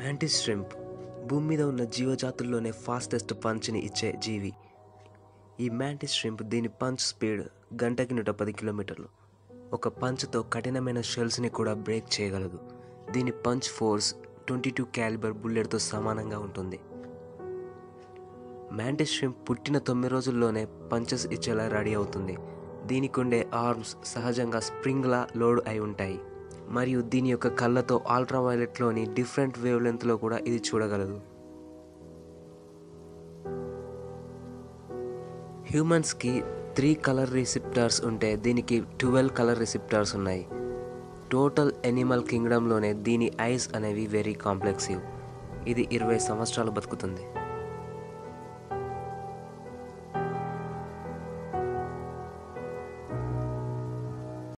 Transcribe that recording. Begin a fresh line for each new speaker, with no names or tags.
mantis shrimp భూమి మీద ఉన్న జీవజాతుల్లోనే ఫాస్టెస్ట్ పంచ్ని ఇచ్చే జీవి ఈ మ్యాంటిస్ ష్రింప్ దీని పంచ్ స్పీడ్ గంటకి నూట పది కిలోమీటర్లు ఒక పంచ్తో కఠినమైన షెల్స్ని కూడా బ్రేక్ చేయగలదు దీని punch force twenty two calibre బుల్లెట్తో సమానంగా ఉంటుంది మ్యాంటిస్ ష్రింప్ పుట్టిన తొమ్మిది రోజుల్లోనే పంచెస్ ఇచ్చేలా రెడీ అవుతుంది దీనికి ఉండే ఆర్మ్స్ సహజంగా స్ప్రింగ్లా లోడ్ అయి ఉంటాయి మరియు దీని యొక్క కళ్ళతో అల్ట్రావైలెట్లోని డిఫరెంట్ వేవ్ లెంత్లో కూడా ఇది చూడగలదు హ్యూమన్స్కి త్రీ కలర్ రిసిప్టార్స్ ఉంటే దీనికి ట్వెల్వ్ కలర్ రిసిప్టార్స్ ఉన్నాయి టోటల్ ఎనిమల్ కింగ్డమ్లోనే దీని ఐస్ అనేవి వెరీ కాంప్లెక్సివ్ ఇది ఇరవై సంవత్సరాలు బతుకుతుంది